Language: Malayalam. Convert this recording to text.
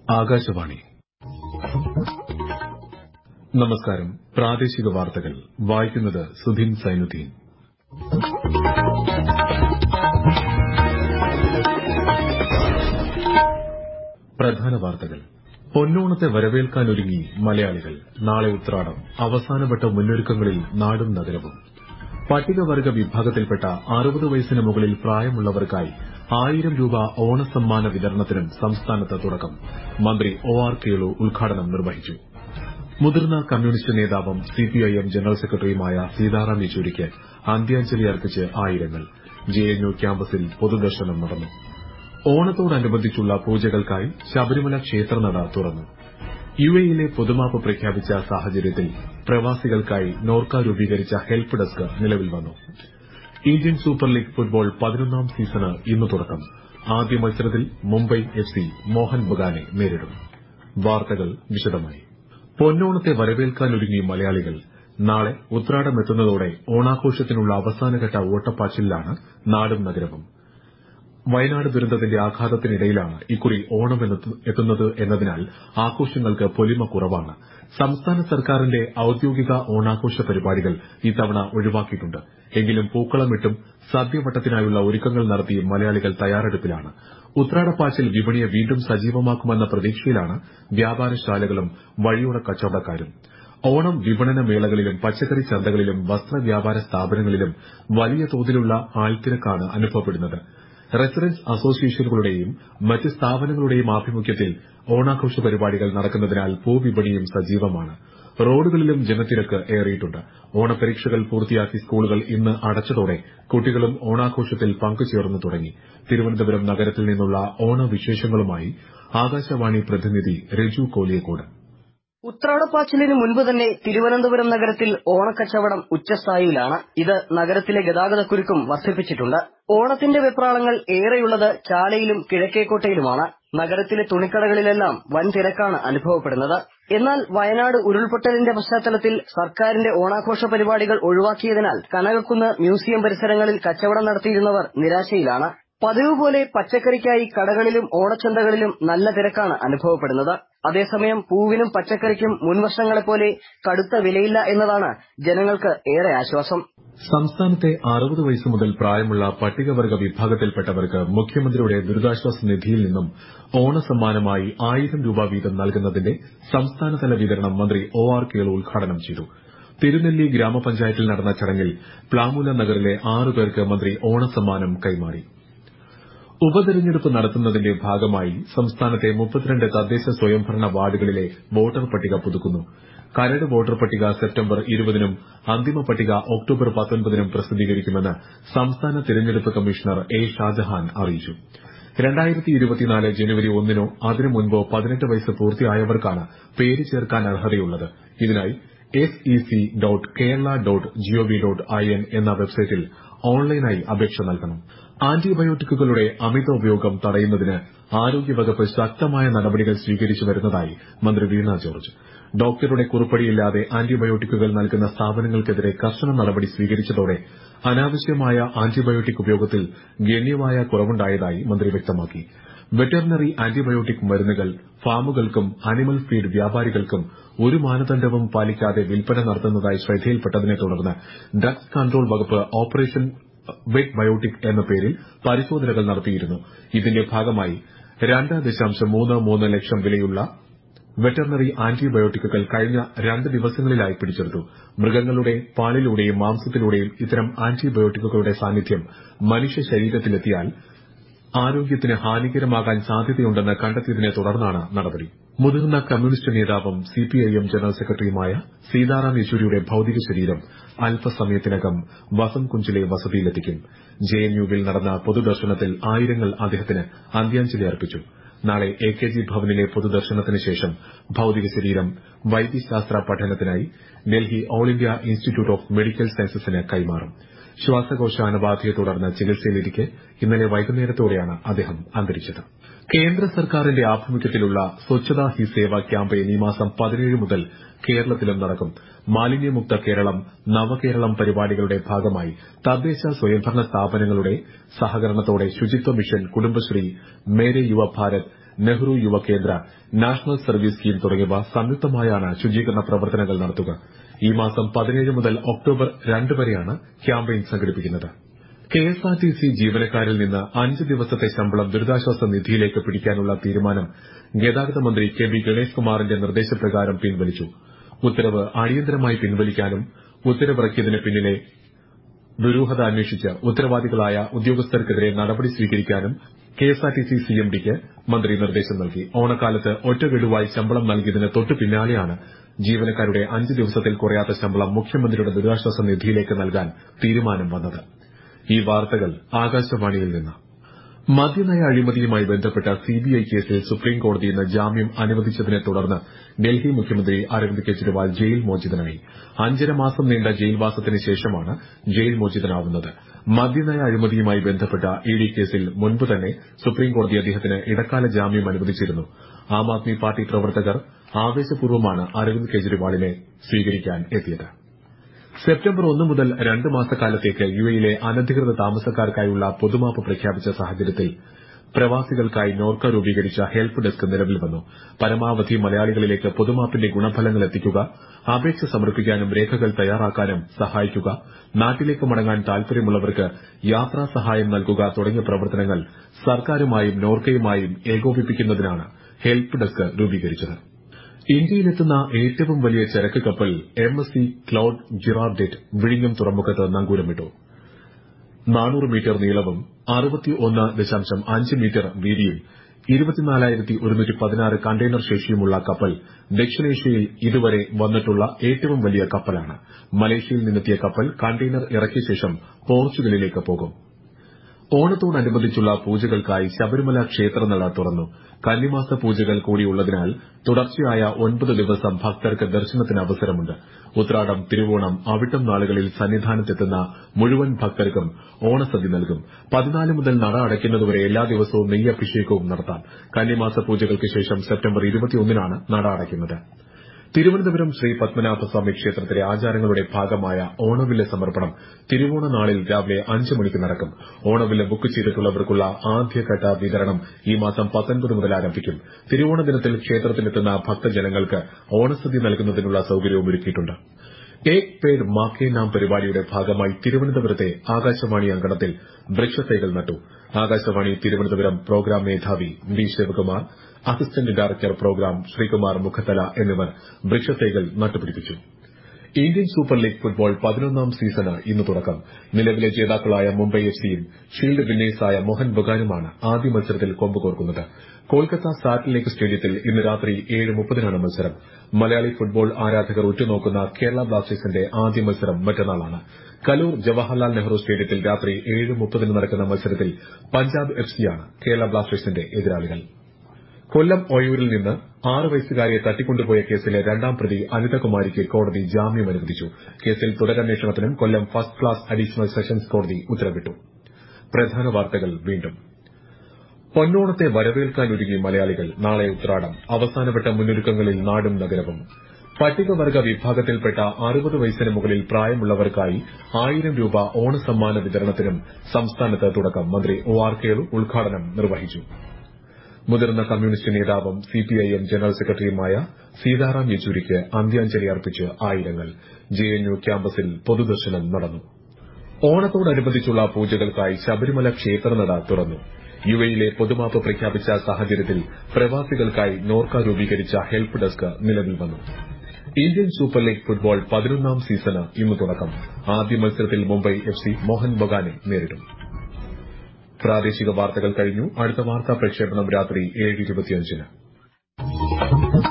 ആകാശവാണി നമസ്കാരം പ്രാദേശിക വാർത്തകൾ വായിക്കുന്നത് സുധീൻ സൈനുദ്ദീൻ പ്രധാന വാർത്തകൾ പൊന്നോണത്തെ വരവേൽക്കാനൊരുങ്ങി മലയാളികൾ നാളെ ഉത്രാടം അവസാനവട്ട മുന്നൊരുക്കങ്ങളിൽ നാടും നഗരവും പട്ടികവർഗ വിഭാഗത്തിൽപ്പെട്ട അറുപത് വയസ്സിന് മുകളിൽ പ്രായമുള്ളവർക്കായി ആയിരം രൂപ ഓണസമ്മാന വിതരണത്തിനും സംസ്ഥാനത്ത് തുടക്കം മന്ത്രി ഒ ആർ കേളു ഉദ്ഘാടനം നിർവഹിച്ചു മുതിർന്ന കമ്മ്യൂണിസ്റ്റ് നേതാവും സിപിഐഎം ജനറൽ സെക്രട്ടറിയുമായ സീതാറാം യെച്ചൂരിക്ക് അന്ത്യാഞ്ജലി അർപ്പിച്ച് ആയിരങ്ങൾ ജെഎൻയു ക്യാമ്പസിൽ പൊതുദർശനം നടന്നു ഓണത്തോടനുബന്ധിച്ചുള്ള പൂജകൾക്കായി ശബരിമല ക്ഷേത്രനട തുറന്നു യുഎഇയിലെ പൊതുമാപ്പ് പ്രഖ്യാപിച്ച സാഹചര്യത്തിൽ പ്രവാസികൾക്കായി നോർക്ക രൂപീകരിച്ച ഹെൽപ്പ് ഡെസ്ക് നിലവിൽ വന്നു ഇന്ത്യൻ സൂപ്പർ ലീഗ് ഫുട്ബോൾ പതിനൊന്നാം സീസണ് ഇന്ന് തുടക്കം ആദ്യ മത്സരത്തിൽ മുംബൈ എഫ്സി മോഹൻ ബഗാനെ നേരിടും വാർത്തകൾ വിശദമായി പൊന്നോണത്തെ വരവേൽക്കാനൊരുങ്ങി മലയാളികൾ നാളെ ഉത്രാടമെത്തുന്നതോടെ ഓണാഘോഷത്തിനുള്ള അവസാനഘട്ട ഓട്ടപ്പാച്ചിലിലാണ് നാടും നഗരവും വയനാട് ദുരന്തത്തിന്റെ ആഘാതത്തിനിടയിലാണ് ഇക്കുറി ഓണം എത്തുന്നത് എന്നതിനാൽ ആഘോഷങ്ങൾക്ക് പൊലിമ കുറവാണ് സംസ്ഥാന സർക്കാരിന്റെ ഔദ്യോഗിക ഓണാഘോഷ പരിപാടികൾ ഇത്തവണ ഒഴിവാക്കിയിട്ടുണ്ട് എങ്കിലും പൂക്കളമിട്ടും സദ്യവട്ടത്തിനായുള്ള ഒരുക്കങ്ങൾ നടത്തി മലയാളികൾ തയ്യാറെടുപ്പിലാണ് ഉത്രാടപ്പാച്ചിൽ വിപണിയെ വീണ്ടും സജീവമാക്കുമെന്ന പ്രതീക്ഷയിലാണ് വ്യാപാരശാലകളും വഴിയോര കച്ചവടക്കാരും ഓണം വിപണന മേളകളിലും പച്ചക്കറി ചന്തകളിലും വസ്ത്രവ്യാപാര സ്ഥാപനങ്ങളിലും വലിയ തോതിലുള്ള ആൾത്തിരക്കാണ് അനുഭവപ്പെടുന്നത് റെസിഡൻസ് അസോസിയേഷനുകളുടെയും മറ്റ് സ്ഥാപനങ്ങളുടെയും ആഭിമുഖ്യത്തിൽ ഓണാഘോഷ പരിപാടികൾ നടക്കുന്നതിനാൽ പൂവിപണിയും സജീവമാണ് റോഡുകളിലും ജനത്തിരക്ക് ഏറിയിട്ടുണ്ട് ഓണപരീക്ഷകൾ പൂർത്തിയാക്കി സ്കൂളുകൾ ഇന്ന് അടച്ചതോടെ കുട്ടികളും ഓണാഘോഷത്തിൽ പങ്കുചേർന്നു തുടങ്ങി തിരുവനന്തപുരം നഗരത്തിൽ നിന്നുള്ള ഓണവിശേഷങ്ങളുമായി ആകാശവാണി പ്രതിനിധി രജു കോലിയക്കോട് ഉത്രാടപ്പാച്ചിലിന് മുൻപ് തന്നെ തിരുവനന്തപുരം നഗരത്തിൽ ഓണക്കച്ചവടം ഉച്ചസ്ഥായിയിലാണ് ഇത് നഗരത്തിലെ ഗതാഗതക്കുരുക്കും വർദ്ധിപ്പിച്ചിട്ടുണ്ട് ഓണത്തിന്റെ വെപ്രാളങ്ങൾ ഏറെയുള്ളത് ചാലയിലും കിഴക്കേക്കോട്ടയിലുമാണ് നഗരത്തിലെ തുണിക്കടകളിലെല്ലാം വൻ തിരക്കാണ് അനുഭവപ്പെടുന്നത് എന്നാൽ വയനാട് ഉരുൾപൊട്ടലിന്റെ പശ്ചാത്തലത്തിൽ സർക്കാരിന്റെ ഓണാഘോഷ പരിപാടികൾ ഒഴിവാക്കിയതിനാൽ കനകക്കുന്ന് മ്യൂസിയം പരിസരങ്ങളിൽ കച്ചവടം നടത്തിയിരുന്നവർ നിരാശയിലാണ് പതിവ് പോലെ പച്ചക്കറിക്കായി കടകളിലും ഓണച്ചന്തകളിലും നല്ല തിരക്കാണ് അനുഭവപ്പെടുന്നത് അതേസമയം പൂവിനും പച്ചക്കറിക്കും മുൻവർഷങ്ങളെപ്പോലെ കടുത്ത വിലയില്ല എന്നതാണ് ജനങ്ങൾക്ക് ഏറെ ആശ്വാസം സംസ്ഥാനത്തെ അറുപത് വയസ്സ് മുതൽ പ്രായമുള്ള പട്ടികവർഗ വിഭാഗത്തിൽപ്പെട്ടവർക്ക് മുഖ്യമന്ത്രിയുടെ ദുരിതാശ്വാസ നിധിയിൽ നിന്നും ഓണസമ്മാനമായി ആയിരം രൂപ വീതം നൽകുന്നതിന്റെ സംസ്ഥാനതല വിതരണം മന്ത്രി ഒ ആർ കേളു ഉദ്ഘാടനം ചെയ്തു തിരുനെല്ലി ഗ്രാമപഞ്ചായത്തിൽ നടന്ന ചടങ്ങിൽ പ്ലാമൂല നഗറിലെ ആറു പേർക്ക് മന്ത്രി ഓണസമ്മാനം കൈമാറി ഉപതെരഞ്ഞെടുപ്പ് നടത്തുന്നതിന്റെ ഭാഗമായി സംസ്ഥാനത്തെ മുപ്പത്തിരണ്ട് തദ്ദേശ സ്വയംഭരണ വാർഡുകളിലെ വോട്ടർ പട്ടിക പുതുക്കുന്നു കരട് വോട്ടർ പട്ടിക സെപ്റ്റംബർ ഇരുപതിനും അന്തിമ പട്ടിക ഒക്ടോബർ പത്തൊൻപതിനും പ്രസിദ്ധീകരിക്കുമെന്ന് സംസ്ഥാന തിരഞ്ഞെടുപ്പ് കമ്മീഷണർ എ ഷാജഹാൻ അറിയിച്ചു രണ്ടായിരത്തി ഇരുപത്തിനാല് ജനുവരി ഒന്നിനോ അതിനു മുൻപോ പതിനെട്ട് വയസ്സ് പൂർത്തിയായവർക്കാണ് പേര് ചേർക്കാൻ അർഹതയുള്ളത് ഇതിനായി S E C dot Kerala dot G O V dot I N എന്ന വെബ്സൈറ്റിൽ ഓൺലൈനായി അപേക്ഷ നൽകണം ആന്റിബയോട്ടിക്കുകളുടെ അമിത ഉപയോഗം തടയുന്നതിന് ആരോഗ്യവകുപ്പ് ശക്തമായ നടപടികൾ സ്വീകരിച്ചു വരുന്നതായി മന്ത്രി വീണ ജോർജ് ഡോക്ടറുടെ കുറിപ്പടിയില്ലാതെ ആന്റിബയോട്ടിക്കുകൾ നൽകുന്ന സ്ഥാപനങ്ങൾക്കെതിരെ കർശന നടപടി സ്വീകരിച്ചതോടെ അനാവശ്യമായ ആന്റിബയോട്ടിക് ഉപയോഗത്തിൽ ഗണ്യമായ കുറവുണ്ടായതായി മന്ത്രി വ്യക്തമാക്കി വെറ്ററിനറി ആന്റിബയോട്ടിക് മരുന്നുകൾ ഫാമുകൾക്കും അനിമൽ ഫീഡ് വ്യാപാരികൾക്കും ഒരു മാനദണ്ഡവും പാലിക്കാതെ വിൽപ്പന നടത്തുന്നതായി ശ്രദ്ധയിൽപ്പെട്ടതിനെ തുടർന്ന് ഡ്രഗ്സ് കൺട്രോൾ വകുപ്പ് ഓപ്പറേഷൻ വെറ്റ് ബയോട്ടിക് എന്ന പേരിൽ പരിശോധനകൾ നടത്തിയിരുന്നു ഇതിന്റെ ഭാഗമായി രണ്ട് ദശാംശം മൂന്ന് മൂന്ന് ലക്ഷം വിലയുള്ള വെറ്ററിനറി ആന്റിബയോട്ടിക്കുകൾ കഴിഞ്ഞ രണ്ട് ദിവസങ്ങളിലായി പിടിച്ചെടുത്തു മൃഗങ്ങളുടെ പാലിലൂടെയും മാംസത്തിലൂടെയും ഇത്തരം ആന്റിബയോട്ടിക്കുകളുടെ സാന്നിധ്യം മനുഷ്യ ശരീരത്തിലെത്തിയാൽ ആരോഗ്യത്തിന് ഹാനികരമാകാൻ സാധ്യതയുണ്ടെന്ന് കണ്ടെത്തിയതിനെ തുടർന്നാണ് നടപടി മുതിർന്ന കമ്മ്യൂണിസ്റ്റ് നേതാവും സിപിഐഎം ജനറൽ സെക്രട്ടറിയുമായ സീതാറാം യെച്ചൂരിയുടെ ഭൌതിക ശരീരം അല്പസമയത്തിനകം വസംകുഞ്ചിലെ വസതിയിലെത്തിക്കും ജെഎൻയുവിൽ നടന്ന പൊതുദർശനത്തിൽ ആയിരങ്ങൾ അദ്ദേഹത്തിന് അന്ത്യാഞ്ജലി അർപ്പിച്ചു നാളെ എ കെ ജി ഭവനിലെ പൊതുദർശനത്തിന് ശേഷം ഭൌതിക ശരീരം വൈദ്യശാസ്ത്ര പഠനത്തിനായി Delhi all India institute of medical സയൻസസിന് കൈമാറും ശ്വാസകോശ അണുബാധയെ തുടർന്ന് ചികിത്സയിലിരിക്കെ ഇന്നലെ വൈകുന്നേരത്തോടെയാണ് അദ്ദേഹം അന്തരിച്ചത് കേന്ദ്ര സർക്കാരിന്റെ ആഭിമുഖ്യത്തിലുള്ള സ്വച്ഛതാ ഹി സേവ ക്യാമ്പയിൻ ഈ മാസം പതിനേഴ് മുതൽ കേരളത്തിലും നടക്കും മാലിന്യമുക്ത കേരളം നവകേരളം പരിപാടികളുടെ ഭാഗമായി തദ്ദേശ സ്വയംഭരണ സ്ഥാപനങ്ങളുടെ സഹകരണത്തോടെ ശുചിത്വ mission Kudumbashree Mere Yuva Bharat Nehru Yuva Kendra national service scheme തുടങ്ങിയവ സംയുക്തമായാണ് ശുചീകരണ പ്രവർത്തനങ്ങൾ നടത്തുക ഈ മാസം പതിനേഴ് മുതൽ ഒക്ടോബർ രണ്ട് വരെയാണ് ക്യാമ്പയിൻ സംഘടിപ്പിക്കുന്നത് കെഎസ്ആർടിസി ജീവനക്കാരിൽ നിന്ന് അഞ്ച് ദിവസത്തെ ശമ്പളം ദുരിതാശ്വാസ നിധിയിലേക്ക് പിടിക്കാനുള്ള തീരുമാനം ഗതാഗത മന്ത്രി കെ ബി ഗണേഷ് കുമാറിന്റെ നിർദ്ദേശപ്രകാരം പിൻവലിച്ചു ഉത്തരവ് അടിയന്തരമായി പിൻവലിക്കാനും ഉത്തരവിറക്കിയതിന് പിന്നിലെ ദുരൂഹത അന്വേഷിച്ച് ഉത്തരവാദികളായ ഉദ്യോഗസ്ഥർക്കെതിരെ നടപടി സ്വീകരിക്കാനും കെഎസ്ആർടിസി സിഎംഡിക്ക് മന്ത്രി നിർദ്ദേശം നൽകി ഓണക്കാലത്ത് ഒറ്റഗഡുവായി ശമ്പളം നൽകിയതിന് തൊട്ടു പിന്നാലെയാണ് ജീവനക്കാരുടെ അഞ്ച് ദിവസത്തിൽ കുറയാത്ത ശമ്പളം മുഖ്യമന്ത്രിയുടെ ദുരിതാശ്വാസ നിധിയിലേക്ക് നൽകാൻ തീരുമാനം വന്നത് ഈ വാർത്തകൾ ആകാശവാണിയിൽ നിന്ന് മദ്യനയ അഴിമതിയുമായി ബന്ധപ്പെട്ട സിബിഐ കേസിൽ സുപ്രീംകോടതി ഇന്ന് ജാമ്യം അനുവദിച്ചതിനെ തുടർന്ന് ഡൽഹി മുഖ്യമന്ത്രി അരവിന്ദ് കെജ്രിവാൾ ജയിൽ മോചിതനായി അഞ്ചര മാസം നീണ്ട ജയിൽവാസത്തിന് ശേഷമാണ് ജയിൽ മോചിതനാവുന്നത് മദ്യനയ അഴിമതിയുമായി ബന്ധപ്പെട്ട ഇഡി കേസിൽ മുൻപ് തന്നെ സുപ്രീംകോടതി അദ്ദേഹത്തിന് ഇടക്കാല ജാമ്യം അനുവദിച്ചിരുന്നു ആം ആദ്മി പാർട്ടി പ്രവർത്തകർ ആവേശപൂർവ്വമാണ് അരവിന്ദ് കെജ്രിവാളിനെ സ്വീകരിക്കാൻ എത്തിയത് സെപ്റ്റംബർ ഒന്ന് മുതൽ രണ്ട് മാസക്കാലത്തേക്ക് യുഎയിലെ അനധികൃത താമസക്കാർക്കായുള്ള പൊതുമാപ്പ് പ്രഖ്യാപിച്ച സാഹചര്യത്തിൽ പ്രവാസികൾക്കായി നോർക്ക രൂപീകരിച്ച ഹെൽപ്പ് ഡെസ്ക് നിലവിൽ വന്നു പരമാവധി മലയാളികളിലേക്ക് പൊതുമാപ്പിന്റെ ഗുണഫലങ്ങൾ എത്തിക്കുക അപേക്ഷ സമർപ്പിക്കാനും രേഖകൾ തയ്യാറാക്കാനും സഹായിക്കുക നാട്ടിലേക്ക് മടങ്ങാൻ താൽപര്യമുള്ളവർക്ക് യാത്രാ സഹായം നൽകുക തുടങ്ങിയ പ്രവർത്തനങ്ങൾ സർക്കാരുമായും നോർക്കയുമായും ഏകോപിപ്പിക്കുന്നതിനാണ് ഹെൽപ്പ് ഡെസ്ക് രൂപീകരിച്ചത് ഇന്ത്യയിലെത്തുന്ന ഏറ്റവും വലിയ ചരക്ക് കപ്പൽ M S C Claude Girardet വിഴിഞ്ഞം തുറമുഖത്ത് നങ്കൂരമിട്ടു നാനൂറ് മീറ്റർ നീളവും അറുപത്തിയൊന്ന് ദശാംശം അഞ്ച് മീറ്റർ വീതിയും ഇരുപത്തിനാലായിരത്തി ഒരുന്നൂറ്റി പതിനാറ് കണ്ടെയ്നർ ശേഷിയുമുള്ള കപ്പൽ ദക്ഷിണേഷ്യയിൽ ഇതുവരെ വന്നിട്ടുള്ള ഏറ്റവും വലിയ കപ്പലാണ് മലേഷ്യയിൽ നിന്നെത്തിയ കപ്പൽ കണ്ടെയ്നർ ഇറക്കിയ ശേഷം പോർച്ചുഗലിലേക്ക് പോകും ഓണത്തോടനുബന്ധിച്ചുള്ള പൂജകൾക്കായി ശബരിമല ക്ഷേത്രനട തുറന്നു കന്നിമാസ പൂജകൾ കൂടിയുള്ളതിനാൽ തുടർച്ചയായ ഒൻപത് ദിവസം ഭക്തർക്ക് ദർശനത്തിന് അവസരമുണ്ട് ഉത്രാടം തിരുവോണം അവിട്ടം നാളുകളിൽ സന്നിധാനത്തെത്തുന്ന മുഴുവൻ ഭക്തർക്കും ഓണസദ്യ നൽകും പതിനാല് മുതൽ നട അടയ്ക്കുന്നതുവരെ എല്ലാ ദിവസവും നെയ്യഭിഷേകവും നടത്താം കന്നിമാസ പൂജകൾക്ക് ശേഷം സെപ്റ്റംബർ ഇരുപത്തിയൊന്നിനാണ് നട അടയ്ക്കുന്നത് തിരുവനന്തപുരം ശ്രീ പത്മനാഭസ്വാമി ക്ഷേത്രത്തിലെ ആചാരങ്ങളുടെ ഭാഗമായ ഓണവില്ല് സമർപ്പണം തിരുവോണ നാളിൽ രാവിലെ അഞ്ച് മണിക്ക് നടക്കും ഓണവില്ല് ബുക്ക് ചെയ്തിട്ടുള്ളവർക്കുള്ള ആദ്യഘട്ട വിതരണം ഈ മാസം പത്തൊൻപത് മുതൽ ആരംഭിക്കും തിരുവോണ ദിനത്തിൽ ക്ഷേത്രത്തിലെത്തുന്ന ഭക്തജനങ്ങൾക്ക് ഓണസദ്യ നൽകുന്നതിനുള്ള സൌകര്യവും ഒരുക്കിയിട്ടുണ്ട് ഏക് പേഡ് മാക്കേ നാം പരിപാടിയുടെ ഭാഗമായി തിരുവനന്തപുരത്തെ ആകാശവാണി അങ്കണത്തിൽ വൃക്ഷത്തൈകൾ നട്ടു ആകാശവാണി തിരുവനന്തപുരം പ്രോഗ്രാം മേധാവി V Sivakumar assistant director programme Sreekumar Mukhathala എന്നിവർ വൃക്ഷത്തൈകൾ നട്ടുപിടിപ്പിച്ചു ഇന്ത്യൻ സൂപ്പർ ലീഗ് ഫുട്ബോൾ പതിനൊന്നാം സീസണ് ഇന്ന് തുടക്കം നിലവിലെ ജേതാക്കളായ മുംബൈ എഫ് സിയും ഷീൽഡ് വിന്നേഴ്സായ മോഹൻ ബഗാനുമാണ് ആദ്യ മത്സരത്തിൽ കൊമ്പുകോർക്കുന്നത് കൊൽക്കത്ത സാറ്റ് ലേക്ക് സ്റ്റേഡിയത്തിൽ ഇന്ന് രാത്രി ഏഴ് മുപ്പതിനാണ് മത്സരം മലയാളി ഫുട്ബോൾ ആരാധകർ ഉറ്റുനോക്കുന്ന കേരള ബ്ലാസ്റ്റേഴ്സിന്റെ ആദ്യ മത്സരം മറ്റന്നാളാണ് കലൂർ ജവഹർലാൽ നെഹ്റു സ്റ്റേഡിയത്തിൽ രാത്രി ഏഴ് മുപ്പതിന് നടക്കുന്ന മത്സരത്തിൽ പഞ്ചാബ് എഫ് സിയാണ് കേരള ബ്ലാസ്റ്റേഴ്സിന്റെ എതിരാളികൾ കൊല്ലം ഒയൂരിൽ നിന്ന് ആറ് വയസ്സുകാരിയെ തട്ടിക്കൊണ്ടുപോയ കേസിലെ രണ്ടാം പ്രതി അനിതകുമാരിക്ക് കോടതി ജാമ്യം അനുവദിച്ചു കേസിൽ തുടരന്വേഷണത്തിനും Kollam first class additional sessions കോടതി ഉത്തരവിട്ടു പ്രധാന വാർത്തകൾ വീണ്ടും പൊന്നോണത്തെ വരവേൽക്കാനൊരുങ്ങി മലയാളികൾ നാളെ ഉത്രാടം അവസാനവട്ട മുന്നൊരുക്കങ്ങളിൽ നാടും നഗരവും പട്ടികവർഗ വിഭാഗത്തിൽപ്പെട്ട അറുപത് വയസ്സിന് മുകളിൽ പ്രായമുള്ളവർക്കായി ആയിരം രൂപ ഓണസമ്മാന വിതരണത്തിനും സംസ്ഥാനത്ത് തുടക്കം മന്ത്രി ഒ ആർ കേളു ഉദ്ഘാടനം നിർവഹിച്ചു മുതിർന്ന കമ്മ്യൂണിസ്റ്റ് നേതാവും സിപിഐഎം ജനറൽ സെക്രട്ടറിയുമായ സീതാറാം യെച്ചൂരിക്ക് അന്ത്യാഞ്ജലി അർപ്പിച്ച് ആയിരങ്ങൾ ജെഎൻയു ക്യാമ്പസിൽ പൊതുദർശനം നടന്നു ഓണത്തോടനുബന്ധിച്ചുള്ള പൂജകൾക്കായി ശബരിമല ക്ഷേത്രനട തുറന്നു യുഎയിലെ പൊതുമാപ്പ് പ്രഖ്യാപിച്ച സാഹചര്യത്തിൽ പ്രവാസികൾക്കായി നോർക്ക രൂപീകരിച്ച ഹെൽപ്പ് ഡെസ്ക് നിലവിൽ വന്നു ഇന്ത്യൻ സൂപ്പർ ലീഗ് ഫുട്ബോൾ പതിനൊന്നാം സീസണ് ഇന്ന് തുടക്കം ആദ്യ മത്സരത്തിൽ മുംബൈ എഫ് സി മോഹൻ ബഗാനെ നേരിടും പ്രാദേശിക വാർത്തകൾ കഴിഞ്ഞു അടുത്ത വാർത്താ പ്രക്ഷേപണം രാത്രി ഏഴ് ഇരുപത്തിയഞ്ചിന്